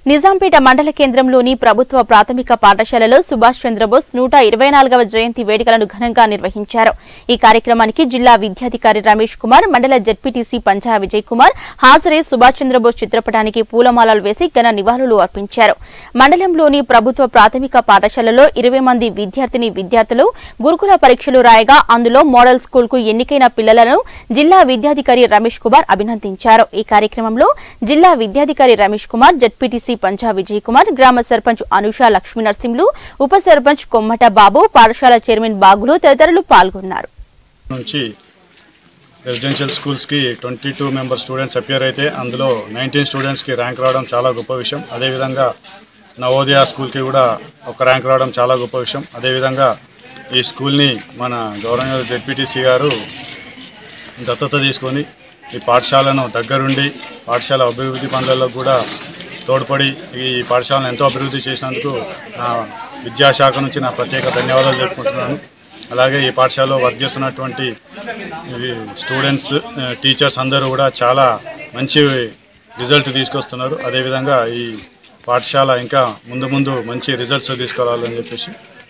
నిజాంపేట మండల కేంద్రంలోని ప్రభుత్వ ప్రాథమిక పాఠశాలలో సుభాష్ చంద్రబోస్ నూట ఇరవై నాలుగవ జయంతి వేడుకలను ఘనంగా నిర్వహించారు ఈ కార్యక్రమానికి జిల్లా విద్యాధికారి రమేష్ కుమార్ మండల జడ్పీటీసీ పంచా విజయ్ కుమార్ హాజరై సుభాష్ చంద్రబోస్ చిత్రపటానికి పూలమాలలు వేసి ఘన నివాళులు అర్పించారు మండలంలోని ప్రభుత్వ ప్రాథమిక పాఠశాలలో ఇరవై మంది విద్యార్థిని విద్యార్థులు గురుకుల పరీక్షలు రాయగా అందులో మోడల్ స్కూల్ కు ఎన్నికైన పిల్లలను జిల్లా విద్యాధికారి రమేష్ కుమార్ అభినందించారు ఈ కార్యక్రమంలో జిల్లా విద్యాధికారి రమేష్ కుమార్ జడ్పీటీసీ పంచా విజయ్ కుమార్ గ్రామ సర్పంచ్ అనుష లక్ష్మీ నరసింహులు ఉప సర్పంచ్ కొమ్మట బాబు పాఠశాల చైర్మన్ బాగులు తదితరులు పాల్గొన్నారు నుంచి రెసిడెన్షియల్ స్కూల్స్కి twenty two member students appear అయితే అందులో నైన్టీన్ స్టూడెంట్స్కి ర్యాంక్ రావడం చాలా గొప్ప విషయం అదేవిధంగా నవోదయ స్కూల్కి కూడా ఒక ర్యాంక్ రావడం చాలా గొప్ప విషయం అదేవిధంగా ఈ స్కూల్ని మన గౌరవ జెడ్పీటీసీ గారు దత్తత తీసుకొని ఈ పాఠశాలను దగ్గరుండి పాఠశాల అభివృద్ధి పనులలో కూడా తోడ్పడి ఈ పాఠశాలను ఎంతో అభివృద్ధి చేసినందుకు నా విద్యాశాఖ నుంచి నా ప్రత్యేక ధన్యవాదాలు చెప్పుకుంటున్నాను అలాగే ఈ పాఠశాలలో వర్క్ చేస్తున్నటువంటి ఈ స్టూడెంట్స్ ఆ, టీచర్స్ అందరూ కూడా చాలా మంచి రిజల్ట్ తీసుకొస్తున్నారు అదేవిధంగా ఈ పాఠశాల ఇంకా ముందు ముందు మంచి రిజల్ట్స్ తీసుకురావాలని చెప్పేసి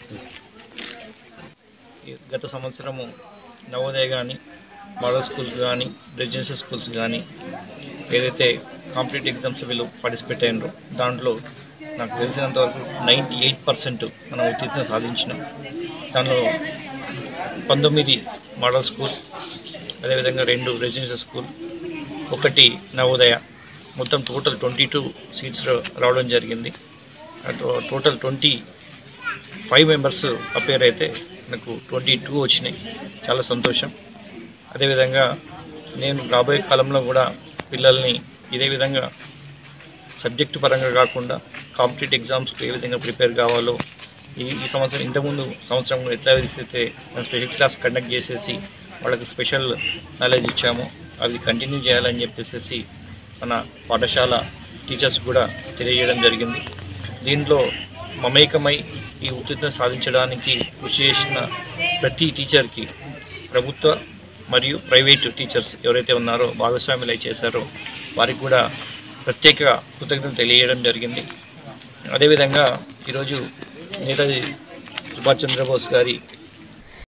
ఈ గత సంవత్సరము నవోదయ కానీ మోడల్ స్కూల్స్ కానీ రెసిడెన్షియల్ స్కూల్స్ కానీ ఏదైతే కాంపిటేటివ్ ఎగ్జామ్స్లో వీళ్ళు పార్టిసిపేట్ అయినారో దాంట్లో నాకు తెలిసినంత వరకు నైంటీ ఎయిట్ పర్సెంట్ మనం ఉత్తీర్ణత సాధించినాం దానిలో పంతొమ్మిది మోడల్ స్కూల్ అదేవిధంగా రెండు రెసిడెన్షియల్ స్కూల్ ఒకటి నవోదయ మొత్తం టోటల్ ట్వంటీ టూ సీట్స్ రావడం జరిగింది అటు total twenty five members appear అయితే నాకు ట్వంటీ టూ వచ్చినాయి చాలా సంతోషం అదేవిధంగా నేను రాబోయే కాలంలో కూడా పిల్లల్ని ఇదే విధంగా సబ్జెక్టు పరంగా కాకుండా కాంపిటేటివ్ ఎగ్జామ్స్కి ఏ విధంగా ప్రిపేర్ కావాలో ఈ ఈ సంవత్సరం ఇంతకుముందు సంవత్సరం ఎట్లా అయితే మనం స్పెషల్ క్లాస్ కండక్ట్ చేసేసి వాళ్ళకి స్పెషల్ నాలెడ్జ్ ఇచ్చాము అది కంటిన్యూ చేయాలని చెప్పేసి మన పాఠశాల టీచర్స్ కూడా తెలియజేయడం జరిగింది దీంట్లో మమేకమై ఈ ఉత్తీర్ణత సాధించడానికి కృషి చేసిన ప్రతి టీచర్కి ప్రభుత్వ మరియు ప్రైవేటు టీచర్స్ ఎవరైతే ఉన్నారో భాగస్వాములు చేశారో వారికి కూడా ప్రత్యేక కృతజ్ఞతలు తెలియజేయడం జరిగింది అదేవిధంగా ఈరోజు నేతాజీ సుభాష్ చంద్రబోస్ గారి